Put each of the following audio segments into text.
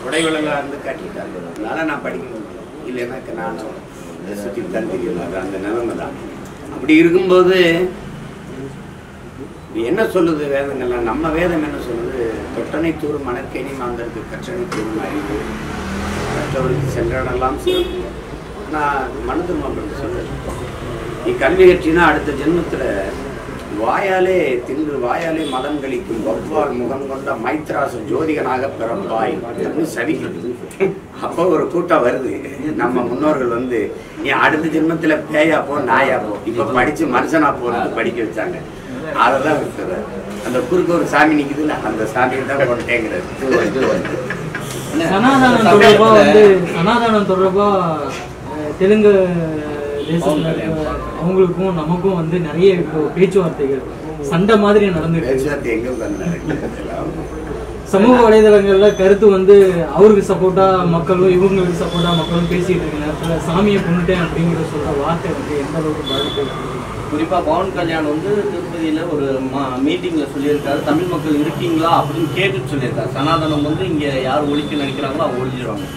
உடைவிலங்கா இருந்து காட்டிட்டாங்க அதனால நான் படிக்க முடியல இல்லைன்னாக்க நான் சுற்றி தான் தெரியல அது அந்த நிலைமை தான் அப்படி இருக்கும்போது இது என்ன சொல்லுது வேதங்கள்லாம் நம்ம வேதம் என்ன சொல்லுது தொட்டனை தூரும் மணற்கேணி மாந்தருக்கு கற்றனை தூரும் அறிவு கற்றவருக்கு சென்றடலாம் சிறப்பு நான் மனு திரும்ப சொல்லுது நீ கல்வி கற்றினா அடுத்த ஜென்மத்துல வாயாலே தின்று வாயாலே மதம் கழிக்கும் வவ்வால் முகம் கொண்ட மைத்ராச ஜோதிகனாக பிறப்பாய் அப்படின்னு சவிக்கிறது அப்போ ஒரு கூட்டம் வருது நம்ம முன்னோர்கள் வந்து நீ அடுத்த ஜென்மத்துல பேயா போ நாயா போ இப்ப படிச்சு மனுஷனா போறது படிக்க வச்சாங்க அதெல்லாம் விட்டுறது அந்த குறுக்க ஒரு சாமி நிக்குதுல்ல அந்த சாமியை தான் கொண்டேங்கிறது சனாதனம் தொடர்பா வந்து சனாதனம் தொடர்பா அஹ், தெலுங்கு தேசத்துல இருக்க அவங்களுக்கும் நமக்கும் வந்து நிறைய இப்போ பேச்சுவார்த்தைகள் சண்டை மாதிரி நடந்துட்டு இருக்கு. பேச்சுவார்த்தை எங்க உட்கார்ந்து நடக்குது? சமூக வலைதளங்கள்ல கருத்து வந்து அவருக்கு சப்போர்ட்டா மக்களும் இவங்களுக்கு சப்போர்ட்டா மக்களும் பேசிட்டு இருக்க நேரத்துல சாமியை கொண்டுட்டேன் அப்படிங்கிற சொல்ற வார்த்தை வந்து எந்த அளவுக்கு பாதிப்பு ஏற்படுத்துது? குறிப்பா பவன் கல்யாண் வந்து திருப்பதியில ஒரு மீட்டிங்ல சொல்லியிருக்காரு தமிழ் மக்கள் இருக்கீங்களா அப்படின்னு கேட்டுட்டு சொல்லியிருக்காரு சனாதனம் வந்து இங்க யார் ஒழிக்க நினைக்கிறாங்களோ அவங்க ஒழிஞ்சிருவாங்க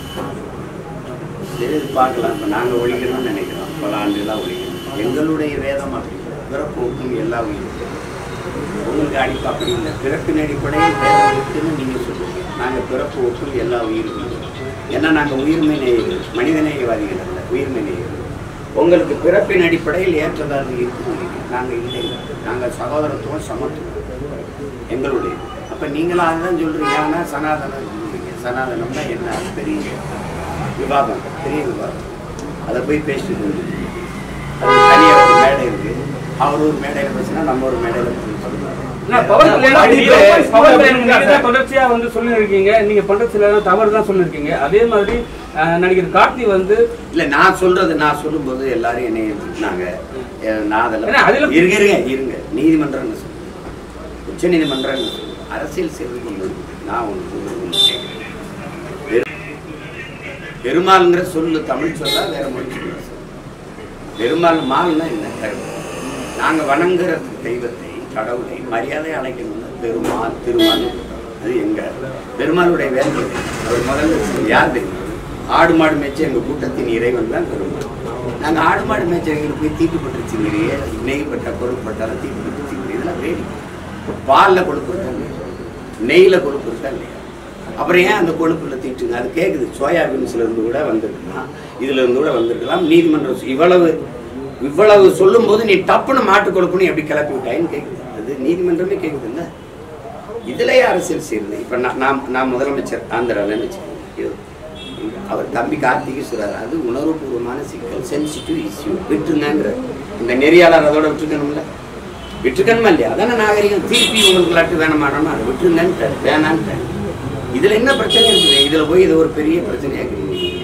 சரி இது பார்க்கலாம் இப்போ நாங்கள் ஒழிக்கணும்னு நினைக்கிறோம் பல ஆண்டுகளாக ஒழிக்கணும் எங்களுடைய வேதம் அப்படி பிறப்போக்கும் எல்லா உயிரும் உங்களுக்கு அடிப்பு அப்படி இல்லை பிறப்பின் அடிப்படையில் வேதம் இருக்குன்னு நீங்கள் சொல்லுவீங்க நாங்கள் பிறப்பு ஒக்கும் எல்லா உயிருக்கும் ஏன்னா நாங்கள் உயிர்மை நேயர்கள் மனிதநேயவாதிகள் அல்ல உயிர்மை நேயர்கள் உங்களுக்கு பிறப்பின் அடிப்படையில் ஏற்றதாக இருக்குன்னு நாங்கள் இல்லை நாங்கள் சகோதரத்துவம் சமத்துவம் எங்களுடைய அப்போ நீங்களும் அதுதான் சொல்கிறீங்க ஆனால் சனாதனம் சொல்றீங்க சனாதனம்னா என்ன அது பெரிய விவாதம் பெரிய விவாதம் அதை போய் பேசிட்டு இருந்தது அது தனியாக ஒரு மேடை இருக்கு அவர் ஒரு மேடையில் பேசினா நம்ம ஒரு மேடையில் பேசணும் என்ன, பவன் கல்யாணம் நீங்க- பவன் கல்யாணம் நீங்க தான் தொடர்ச்சியா வந்து சொல்லியிருக்கீங்க நீங்க பண்ற சில தவறு தான் சொல்லியிருக்கீங்க அதே மாதிரி அஹ், நடிகர் கார்த்தி வந்து இல்ல நான் சொல்றது நான் சொல்லும்போது எல்லாரும் என்னை திட்டினாங்க அஹ் நான் ஏன்னா, அதுல- அதெல்லாம் இருங்க இருங்க இருங்க நீதிமன்றம்னு சொல்லு உச்ச நீதிமன்றம்னு சொல்லு அரசியல் செல்விகள் இருக்கு. நான் ஒன்று ஒன்று கேட்கிறேன் பெரு- பெருமாள்ங்கிற சொல்லு தமிழ் சொல்லா வேற மொழி சொல்ல பெருமாள் மால்னா என்ன கருத்து நாங்க வணங்குற தெய்வத்தை கடவுளை மரியாதை அழைக்கணும்னா பெருமாள் திருமால் அது எங்க பெருமாளுடைய வேலை அவர் முதல்ல யார் தெரியும் ஆடு மாடு மேய்ச்ச எங்க கூட்டத்தின் இறைவன் தான் பெருமாள் நாங்க ஆடு மாடு மேய்ச்சவங்களுக்கு போய் தீட்டுப்பட்டுருச்சுங்கிறியே நெய்ப்பட்ட கொழுப்பட்டாலும் தீட்டுப்பட்டுருச்சுங்கிறீ இதெல்லாம் வேடிக்கை பாலில் கொழுப்பு இருக்கா இல்லையா நெய்யில் கொழுப்பு இருக்கா இல்லையா அப்புறம் ஏன் அந்த கொழுப்புல தீட்டுங்க அது கேட்குது சோயா பீன்ஸ்ல இருந்து கூட வந்திருக்கலாம் இதுல இருந்து கூட வந்திருக்கலாம் நீதிமன்றம் சொ- இவ்வளவு இவ்வளவு சொல்லும்போது நீ டப்புன்னு மாட்டு கொழுப்புன்னு எப்படி கிளப்பி விட்டாயின்னு கேட்குது அது நீதிமன்றமே கேட்குதுல்ல இதுலயே அரசியல் செய்யுது இப்ப நான் நான் நான் முதலமைச்சர் ஆந்திராலன்னு வச்சுக்கோங்க அவர் தம்பி கார்த்திகை சொல்றாரு அது உணர்வுபூர்வமான சிக்கல் சென்சிட்டிவ் இஷ்யூ விட்டுருங்கிற இந்த நெறியாளர் அதோட விட்டுருக்கணும்ல விட்டுருக்கணுமா இல்லையா அதானே நாகரிகம் திருப்பி உங்களுக்கு லட்டு வேணாமாடணும் அதை விட்டுருங்கன்ட்டு வேணான்ட்டு இதுல என்ன பிரச்சனை இருக்குது இதுல போய் இது ஒரு பெரிய பிரச்சனையாக்குறீங்க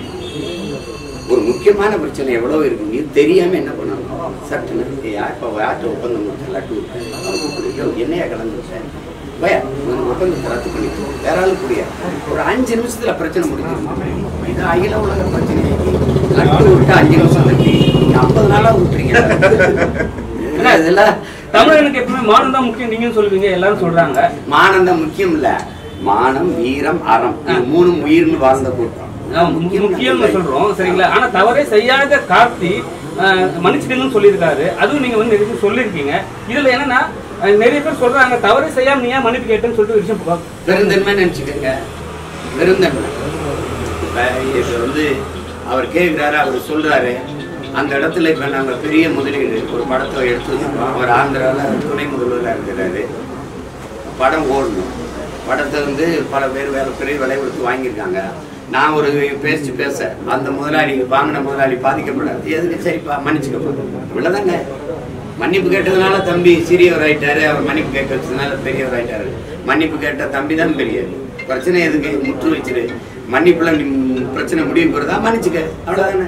ஒரு முக்கியமான பிரச்சனை எவ்வளவு இருக்கு இது தெரியாம என்ன பண்ணணும் சட்டுன்னு யார் இப்போ யார்கிட்ட ஒப்பந்தம் கொடுத்தேன் லட்டு விட்டேன் அவனுக்கு பிடிக்கும் என்னையா கலந்து விட்டேன் பயா உனக்கு ஒப்பந்தத்தை ரத்து பண்ணிட்டு வேற ஆளு கூடிய ஒரு அஞ்சு நிமிஷத்துல பிரச்சனை முடிஞ்சிடும் இது அகில உலக பிரச்சனையாக்கி லட்டு விட்டு அஞ்சு நிமிஷம் தட்டி நீங்க ஐம்பது நாளா விட்டுறீங்க என்ன இதெல்லாம் தமிழனுக்கு எப்பவுமே மானம் தான் முக்கியம் நீங்க சொல்லுவீங்க எல்லாரும் சொல்றாங்க மானம் முக்கியம் இல்ல மானம் வீரம் அறம் இது மூணும் உயிர்னு வாழ்ந்த கூட்டம் அஹ் மு- முக்கியம்னு சொல்றோம் சரிங்களா ஆனா தவறே செய்யாத கார்த்தி அஹ், மன்னிச்சிடுங்கன்னு சொல்லியிருக்காரு அதுவும் நீங்க வந்து நிறைய பேர் சொல்லியிருக்கீங்க இதுல என்னன்னா அஹ், நிறைய பேர் சொல்றாங்க தவறே செய்யாம நீ ஏன் மன்னிப்பு கேட்டேன்னு சொல்லிட்டு ஒரு விஷயம் பா- பெருந்தன்மை நினைச்சுக்கோங்க பெருந்தன்மை இப்ப இது வந்து அவர் கேட்கிறாரு அவர் சொல்றாரு அந்த இடத்துல இப்ப நாங்க பெரிய முதலீடு ஒரு படத்தை எடுத்துருக்கோம் அவர் ஆந்திரால துணை முதல்வராக இருக்கிறாரு படம் ஓடணும் படத்தை வந்து பல பேர் வேலை பெரிய விலை கொடுத்து வாங்கியிருக்காங்க நான் ஒரு பேச்சு பேச அந்த முதலாளி வாங்கின முதலாளி பாதிக்கப்படாது எதுக்கு சரிப்பா மன்னிச்சுக்கப்பா இவ்வளவுதாங்க மன்னிப்பு கேட்டதுனால தம்பி சிறியவர் ஆயிட்டாரு அவர் மன்னிப்பு கேட்க வச்சதுனால பெரியவர் ஆயிட்டாரு மன்னிப்பு கேட்ட தம்பி தான் பெரியவர் பிரச்சனை எதுக்கு முற்று வச்சிரு மன்னிப்புல நீ பிரச்சனை முடிவு போறதா மன்னிச்சுக்க அவ்வளவுதானே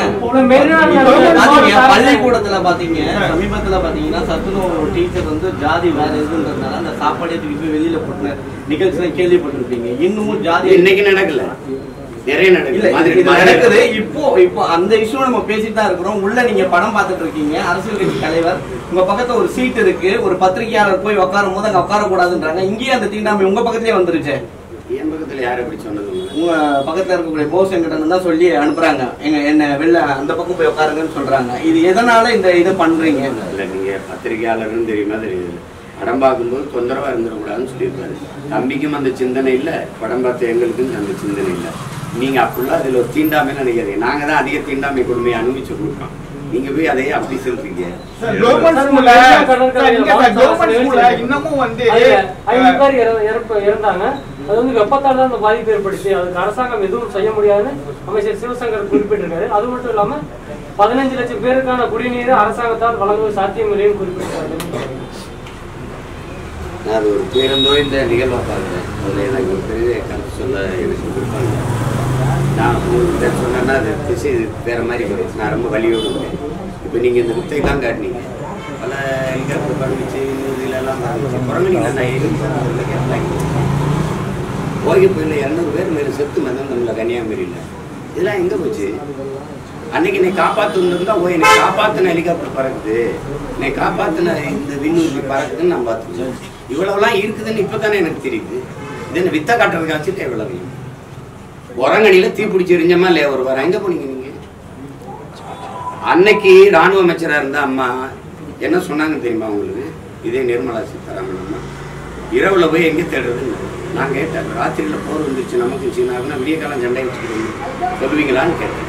பாத்தீங்க, பள்ளிக்கூடத்துல பாத்தீங்க சமீபத்துல பாத்தீங்கன்னா சத்துணவு ஒரு டீச்சர் வந்து ஜாதி வேற எதுன்றதுனால அந்த சாப்பாடே தூக்கி போய் வெளியில போட்டு நிகழ்ச்சி கேள்விப்பட்டிருப்பீங்க இன்னமும் ஜாதி இன்னைக்கு நடக்கல நிறைய இல்ல நடக்குது இது மாதிரி நடக்குது இப்போ இப்போ அந்த இஷ்யூ நம்ம பேசிட்டு தான் இருக்கிறோம் உள்ள நீங்க படம் பார்த்துட்டு இருக்கீங்க அரசியல் கட்சி தலைவர் உங்க பக்கத்துல ஒரு சீட் இருக்கு ஒரு பத்திரிகையாளர் போய் உட்காரும் போது அங்க உட்கார கூடாதுன்றாங்க இங்கேயே அந்த தீண்டாமை உங்க பக்கத்துலயே வந்துருச்சு என் பக்கத்துல இடத்துல யார் அப்படி சொன்னது உங்களுக்கு? உங்க பக்கத்துல இருக்கக்கூடிய போஸ் என்கிட்ட தான் சொல்லி அனுப்புறாங்க எங்க என்ன வெளில அந்த பக்கம் போய் உட்காருங்கன்னு சொல்றாங்க இது எதனால இந்த இதை பண்றீங்க இல்ல நீங்க பத்திரிகையாளர்னு தெரியுமா தெரியுது படம் பார்க்கும்போது தொந்தரவா இருந்துடக்கூடாதுன்னு சொல்லியிருக்காரு தம்பிக்கும் அந்த சிந்தனை இல்ல படம் பார்த்த எங்களுக்கும் அந்த சிந்தனை இல்ல நீங்க அப்படிலாம் அதுல ஒரு தீண்டாமை நினைக்காதீங்க நாங்க தான் அதிக தீண்டாமை கொடுமையை அனுபவிச்சு கொடுப்போம் நீங்க போய் அதையே அப்படி சொல்றீங்க கவர்மெண்ட் ஸ்கூல்ல சார், இங்க சார், கவர்மெண்ட் ஸ்கூல்ல இன்னமும் வந்து அதுல ஐந்து பேர் இற- இறப்பு- இறந்தாங்க அது வந்து வெப்பத்தால தான் அந்த பாதிப்பு ஏற்பட்டுச்சு அதுக்கு அரசாங்கம் எதுவும் செய்ய முடியாதுன்னு அமைச்சர் சிவசங்கர் குறிப்பிட்டிருக்காரு அது மட்டும் இல்லாம பதினஞ்சு லட்சம் பேருக்கான குடிநீர் அரசாங்கத்தால் வழங்குவது சாத்தியமில்லைன்னு குறிப்பிட்டிருக்காரு நான் அது ஒரு பேருந்தோ இந்த நிகழ்வை பார்த்தேன் அதில் எனக்கு ஒரு பெரிய கருத்து சொல்ல எனக்கு கொடுப்பாங்க நான் உங்கள்கிட்ட சொன்னேன்னா அது திசை வேற மாதிரி வரும் நான் ரொம்ப வலியோடு இருக்கேன் இப்போ நீங்கள் இந்த வித்தையெல்லாம் காட்டினீங்க பல இங்கே பரமிச்சு இதுலலாம் பரமிச்சு புறமணிங்க நான் எழுதி கேட்டாங்க ஓகே புயலில் இரநூறு பேர் மேலே செத்து மதம் நம்மள கன்னியாகுமரியில் இதெல்லாம் எங்கே போச்சு அன்னைக்கு நீ காப்பாற்றணுன்னா ஓ என்னை காப்பாற்றின ஹெலிகாப்டர் பறக்குது என்னை காப்பாற்றின இந்த விண்ணூர்வி பறக்குதுன்னு நான் பார்த்துக்கேன் இவ்வளவுலாம் இருக்குதுன்னு இப்போ தானே எனக்கு தெரியுது இது என்ன வித்த காட்டுறதுக்கு வச்சுட்டு இவ்வளவு உரங்கணியில் தீ பிடிச்சி எரிஞ்சமா இல்லையா ஒரு வாரம் எங்கே போனீங்க நீங்கள் அன்னைக்கு ராணுவ அமைச்சராக இருந்த அம்மா என்ன சொன்னாங்க தெரியுமா உங்களுக்கு இதே நிர்மலா சீதாராமன் அம்மா இரவுல போய் எங்கே தேடுறதுன்னு நான் கேட்டேன் ராத்திரியில் போர் வந்துருச்சு நமக்கு சீனாவுனா விடிய காலம் சண்டை வச்சுக்கிறீங்க சொல்லுவீங்களான்னு கேட்டேன்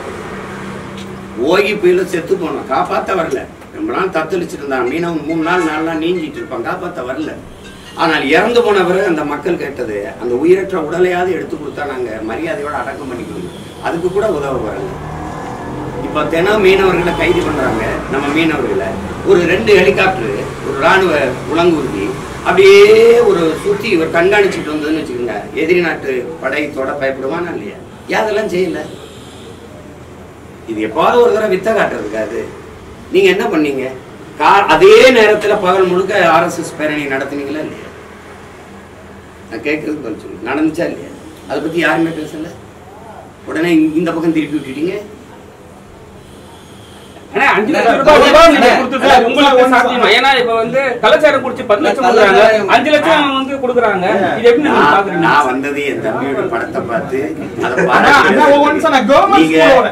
ஓகி புயல செத்து போனோம் காப்பாற்ற வரல ரொம்ப நாள் தத்தளிச்சுட்டு இருந்தான் மீனவன் மூணு நாள் நாலு நாள் நீஞ்சிட்டு இருப்பான் காப்பாற்ற வரல ஆனால் இறந்து போன பிறகு அந்த மக்கள் கேட்டது அந்த உயிரற்ற உடலையாவது எடுத்து கொடுத்தா நாங்க மரியாதையோட அடக்கம் பண்ணிக்கணும் அதுக்கு கூட உதவ வரல இப்ப தினம் மீனவர்களை கைது பண்றாங்க நம்ம மீனவர்களை ஒரு ரெண்டு ஹெலிகாப்டர் ஒரு ராணுவ உலங்கூர்தி அப்படியே ஒரு சுத்தி ஒரு கண்காணிச்சுட்டு வந்ததுன்னு வச்சுக்கோங்க எதிரி நாட்டு படை தொட பயப்படுவானா இல்லையா யாதெல்லாம் செய்யல இது எப்பாவது ஒரு தடவை வித்த காட்டுறதுக்கு அது நீங்க என்ன பண்ணீங்க கா அதே நேரத்துல பகல் முழுக்க ஆர்எஸ்எஸ் பேரணி நடத்துனீங்களா இல்லையா நான் கேட்கறதுக்கு பதில் சொல்லுங்க நடந்துச்சா இல்லையா அதை பத்தி யாருமே பேசல உடனே இந்த- இந்த பக்கம் திருப்பி விட்டுட்டீங்க ஆனா அஞ்சு லட்சம் ரூபாய் ரூபாய் நீங்க கொடுத்துருக்காரு உங்களுக்கு சாத்தியமா ஏன்னா இப்ப வந்து கலாச்சாரம் குடிச்சு பத்து லட்சம் கொடுக்குறாங்க அஞ்சு லட்சம் வந்து கொடுக்குறாங்க இது எப்படி நீங்க நான் பாக்குறீங்க நான் வந்தது என் தம்பியோட படத்தை பார்த்து அதை அண்ணா, அண்ணா, ஒவ்வொன்றும் சொன்ன government நீங்க school-ஓட.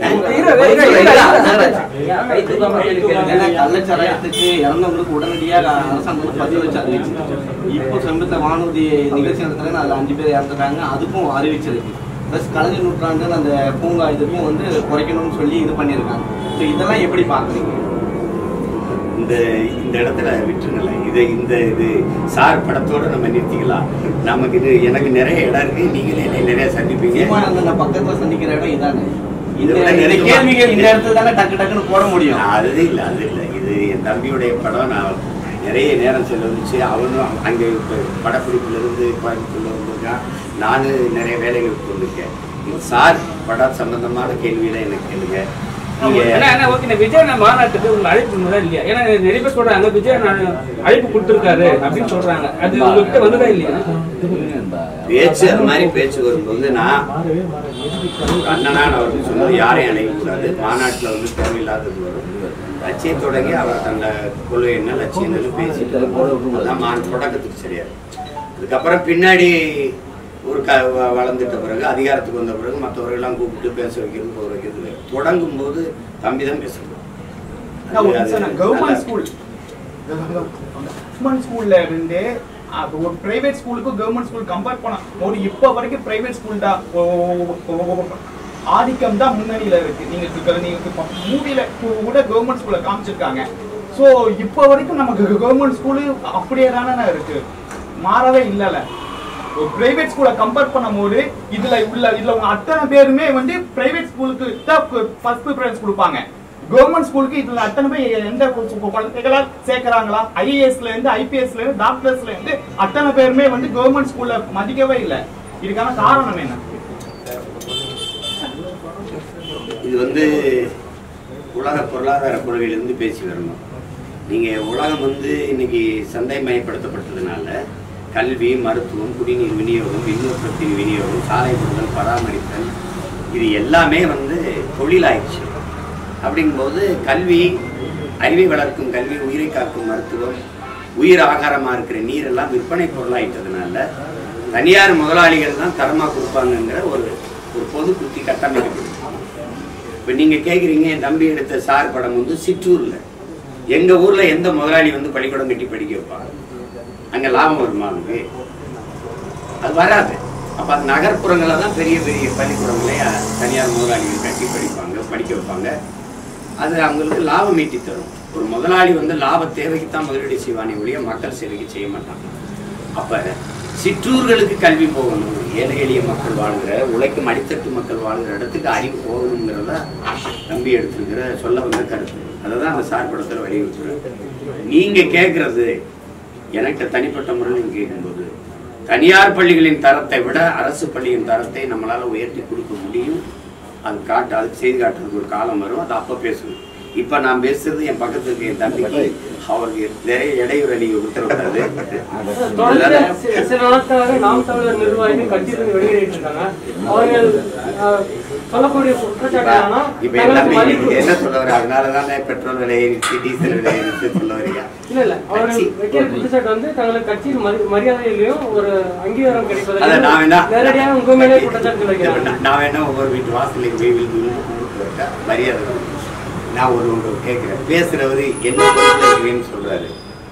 ஏன்னா கள்ளச்சாராயத்துக்கு இறந்தவங்களுக்கு உடனடியாக அரசாங்கம் வந்து பதிவு வச்சு அறிவிச்சு இப்போ சமீபத்தில் வானூர்தி நிகழ்ச்சி நடத்துறாங்க அதுல அஞ்சு பேர் இறந்துட்டாங்க அதுக்கும் அறிவிச்சிருக்கு ப்ளஸ் கலைஞர் நூற்றாண்டு அந்த பூங்கா இதுக்கும் வந்து குறைக்கணும்னு சொல்லி இது பண்ணியிருக்காங்க ஸோ இதெல்லாம் எப்படி பார்க்குறீங்க இந்த இந்த இடத்துல விட்டுருங்களேன் இது இந்த இது சார் படத்தோட நம்ம நிறுத்திக்கலாம் நமக்கு இது எனக்கு நிறைய இடம் இருக்கு நீங்களே என்னை நிறைய சந்திப்பீங்க விமானங்கள் பக்கத்துல சந்திக்கிற இடம் இதானே இந்த இதை விட இந்த நெருக்கமா- கேள்விகள் இந்த இடத்துல தானே டக்கு டக்குன்னு போட முடியும் நான் அது இல்லை அது இல்லை இது என் தம்பியுடைய படம் நான் நிறைய நேரம் செலவழிச்சு அவனும் அங்கே இப்போ படப்பிடிப்புல இருந்து கோயம்புத்தூர்ல வந்திருக்கான் நானும் நிறைய வேலைகளுக்கு வந்திருக்கேன் இந்த சார் படம் சம்பந்தமான கேள்வியில எனக்கு கேளுங்க நீங்க ஏன்னா என்ன ஓகே இந்த விஜய் நான் மாநாட்டுக்கு உங்களை அழைப்பு இருந்ததா இல்லையா ஏன்னா நிறைய பேர் சொல்றாங்க விஜய் நான் அழைப்பு கொடுத்துருக்காரு அப்படின்னு சொல்றாங்க அது உங்ககிட்ட வந்ததா இல்லையா பேச்சு அது மாதிரி பேச்சு வரும்போது நான் ஒரு அண்ணனா நான் அவருக்கு சொன்னது யாரையும் அணைக்கக்கூடாது மாநாட்டில் வந்து தேவையில்லாதது வரும் லட்சியம் தொடங்கி அவர் தன்னை கொள்கை என்ன லட்சியம் என்னன்னு பேசிட்டு அதான் மா தொடக்கத்துக்கு சரியா அதுக்கப்புறம் பின்னாடி ஒரு க வ- வளர்ந்துட்ட பிறகு அதிகாரத்துக்கு வந்த பிறகு மற்றவர்கள்லாம் கூப்பிட்டு பேச வைக்கிறது போக வைக்கிறது தொடங்கும் போது தம்பி தான் பேசணும் அண்ணா, ஒரு நிமிஷம் அண்ணா, government school. government schoolல இருந்து அது ஒரு பிரைவேட் ஸ்கூலுக்கும் கவர்மெண்ட் ஸ்கூல் கம்பேர் பண்ண ஒரு இப்போ வரைக்கும் பிரைவேட் ஸ்கூல் தான் ஓ- ஓ- ஓ- ஓ- ஆதிக்கம் தான் முன்னணியில இருக்கு நீங்க இப்ப- நீங்க மூவில கூட கவர்மெண்ட் ஸ்கூல்ல காமிச்சிருக்காங்க ஸோ இப்போ வரைக்கும் நமக்கு கவர்மெண்ட் ஸ்கூலு அப்படியே தானே இருக்கு மாறவே இல்லைல்ல ஒரு பிரைவேட் ஸ்கூலை கம்பேர் பண்ணும்போது இதுல உள்ள இதுல உங்க அத்தனை பேருமே வந்து பிரைவேட் ஸ்கூலுக்கு தான் ஃபர்ஸ்ட் ப்ரிஃபரன்ஸ் கொடுப்பாங்க கவர்மெண்ட் ஸ்கூலுக்கு இதுல அத்தனை பேர் எந்த கு- கு- குழந்தைகளா சேர்க்கறாங்களா ஐஏஎஸ்ல இருந்து ஐபிஎஸ்ல இருந்து டாக்டர்ஸ்ல இருந்து அத்தனை பேருமே வந்து கவர்மெண்ட் ஸ்கூல்ல மதிக்கவே இல்லை இதுக்கான காரணம் என்ன இது வந்து உலக பொருளாதார கொள்கையிலிருந்து பேசி வரணும் நீங்க உலகம் வந்து இன்னைக்கு சந்தை மயப்படுத்தப்பட்டதுனால கல்வி மருத்துவம் குடிநீர் விநியோகம் மின்னுற்பத்தி விநியோகம் சாலை போடுதல் பராமரித்தல் இது எல்லாமே வந்து தொழிலாயிடுச்சு அப்படிங்கும்போது கல்வி அறிவை வளர்க்கும் கல்வி உயிரை காக்கும் மருத்துவம் உயிர் ஆகாரமா இருக்கிற நீரெல்லாம் விற்பனை பொருளாயிட்டதுனால தனியார் முதலாளிகள் தான் தரமா கொடுப்பாங்கங்கிற ஒரு ஒரு பொது புத்தி கட்டமைக்கப்படுது இப்போ நீங்க கேக்குறீங்க என் தம்பி எடுத்த சார் படம் வந்து சிற்றூர்ல எங்க ஊர்ல எந்த முதலாளி வந்து பள்ளிக்கூடம் கட்டி படிக்க வைப்பாங்க அங்க லாபம் வருமா அவனுக்கு அது வராது அப்ப அது நகர்ப்புறங்களில் தான் பெரிய பெரிய பள்ளிக்கூடங்களே அஹ், தனியார் முதலாளிகள் கட்டி படிப்பாங்க படிக்க வைப்பாங்க அது அவங்களுக்கு லாபம் ஈட்டி தரும் ஒரு முதலாளி வந்து லாப தேவைக்கு தான் முதலீடு செய்வானே ஒழிய மக்கள் சேவைக்கு செய்ய மாட்டாங்க அப்ப சிற்றூர்களுக்கு கல்வி போகணும் ஏழை எளிய மக்கள் வாழ்கிற உழைக்கும் அடித்தட்டு மக்கள் வாழ்கிற இடத்துக்கு அறிவு போகணுங்கிறத தம்பி எடுத்திருக்கிற சொல்ல வந்த கருத்து அதை தான் அந்த சார் படத்தில் வலியுறுத்துறேன் நீங்க கேட்கறது எனக்கு தனிப்பட்ட முறையில் நீங்க கேட்கும்போது தனியார் பள்ளிகளின் தரத்தை விட அரசு பள்ளியின் தரத்தை நம்மளால உயர்த்தி கொடுக்க முடியும் அது காட்டு அதுக்கு செய்து காட்டுறதுக்கு ஒரு காலம் வரும் அது அப்போ பேசுவேன் இப்போ நான் பேசுறது என் பக்கத்துல இருக்க என் தம்பிக்கு அவருக்கு நிறைய இடையூறு நீங்க உத்தரவிடாது தொடர்ந்து சி- சில நாட்களாக நாம் தமிழர் நிர்வாகிகள் கட்சியிலிருந்து வெளியேறிட்டு இருக்காங்க அவர்கள் அஹ், சொல்லக்கூடிய குற்றச்சாட்டு என்னன்னா, இப்ப என் தங்களுக்கு தம்பி மதிப்பு- என்ன சொல்ல வர அதனால தானே பெட்ரோல் விலை ஏறிச்சு டீசல் விலை ஏறிச்சு சொல்ல வரியா இல்ல இல்ல அவர்கள் கட்சி. வைக்கிற குற்றச்சாட்டு வந்து தங்களுக்கு கட்சியில் மரி- மரியாதையிலையும் ஒரு அங்கீகாரம் அத கிடைப்பதில் நான் வேணா நேரடியாக உங்க மேலே குற்றச்சாட்டு வைக்கிறாங்க நான் நான் வேணா ஒவ்வொரு வீட்டு வாசலுக்கு போய் விழுந்து விழுந்து கும்பிட்டு வரட்டா? மரியாதை வேணும். நான் ஒரு ஒன்று கேட்கிறேன் பேசுறவரு என்ன பொறுப்புல இருக்கிறேன்னு சொல்றாரு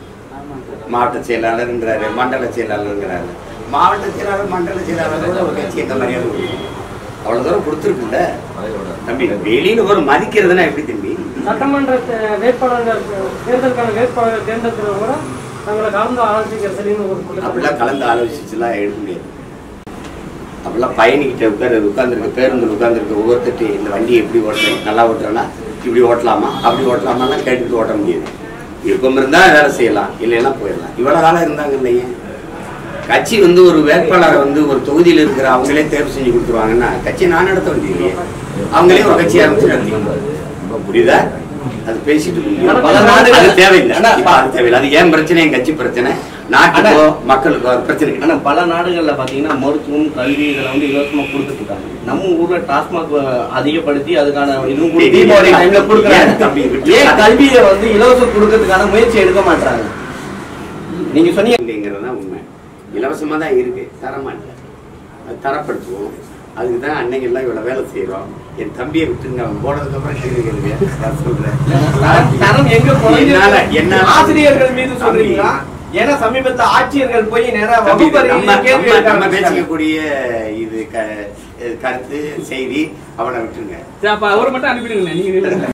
மாவட்ட செயலாளர்ன்றாரு மண்டல செயலாளர்ங்கிறாரு மாவட்ட செயலாளர் மண்டல செயலாளரோட ஒரு கட்சி எந்த மரியாதை கொடுக்கும் அவ்வளவு தூரம் கொடுத்துருக்குல்ல தம்பி வெளியில ஒரு மதிக்கிறதுனா எப்படி தம்பி சட்டமன்ற தே- வேட்பாளர்கள் தேர்தலுக்கான வேட்பாளர்கள் தேர்ந்தெடுக்கிறது கூட தங்களை கலந்து ஆலோசிக்கிற சரின்னு ஒரு குற்றச்சாட்டு அப்படிலாம் கலந்து ஆலோசிச்சுலாம் எடுக்க முடியாது அப்படிலாம் பயணிக்கிட்ட உட்கார உட்காந்துருக்க பேருந்து உட்காந்துருக்க ஒவ்வொருத்தட்டு இந்த வண்டி எப்படி ஓட்டுறேன் நல்லா ஓட்டுறேன்னா இப்படி ஓட்டலாமா அப்படி ஓட்டலாமாலாம் கேட்டுட்டு ஓட்ட முடியாது விருப்பம் இருந்தால் வேலை செய்யலாம் இல்லைன்னா போயிடலாம் இவ்வளோ காலம் இருந்தாங்க இல்லையே கட்சி வந்து ஒரு வேட்பாளரை வந்து ஒரு தொகுதியில் இருக்கிற அவங்களே தேர்வு செஞ்சு கொடுத்துருவாங்கன்னா கட்சி நான் நடத்த வேண்டியது அவங்களே ஒரு கட்சி ஆரம்பிச்சு நடத்திக்கணும் புரியுதா அது பேசிட்டு இருக்கோம். பல நாடுகள் அது தேவையில்லை ஆனா- இப்ப அது தேவையில்லை அது ஏன் பிரச்சனை என் கட்சி பிரச்சனை நாட்டுக்கோ மக்களுக்கோ அது பிரச்சனை இல்லை. ஆனா பல நாடுகள்ல பாத்தீங்கன்னா மருத்துவம் கல்வி இதுல வந்து இலவசமா கொடுத்துட்டு இருக்காங்க நம்ம ஊர்ல டாஸ்மாக் அதிகப்படுத்தி அதுக்கான இதுவும் கூட தீபாவளி டைம்ல ஏன் கொடுக்குறாங்க தம்பி விட்டு- ஏன் கல்வியை வந்து இலவசம் கொடுக்கறதுக்கான முயற்சி எடுக்க மாட்டாங்க நீங்க சொன்னீங்க இல்லைங்கிறது தான் உண்மை இலவசமா தான் இருக்கு தரமா இல்லை அது தரப்படுத்துவோம் அதுக்கு தான் அன்னைக்கு எல்லாம் இவ்வளவு வேலை செய்யறோம் என் தம்பியை விட்டுருங்க அவன் போனதுக்கு அப்புறம் கேள்வி கேளுங்க நான் சொல்றேன் தரம் தரம் எங்க என்னால குறைஞ்சிருக்கு? என்னால ஆசிரியர்கள் மீது சொல்றீங்களா ஏன்னா சமீபத்துல ஆட்சியர்கள் போய் நேரா தம்பி, இது வகுப்பறையில நம்ம கேள்வி நம்ம- கேட்க நம்ம ஆரம்பிச்சிட்டாங்க. பேசிக்கக்கூடிய இது க- கருத்து செய்தி அவனை விட்டுருங்க சரி அப்ப அவரை மட்டும் அனுப்பிடுங்க நீங்க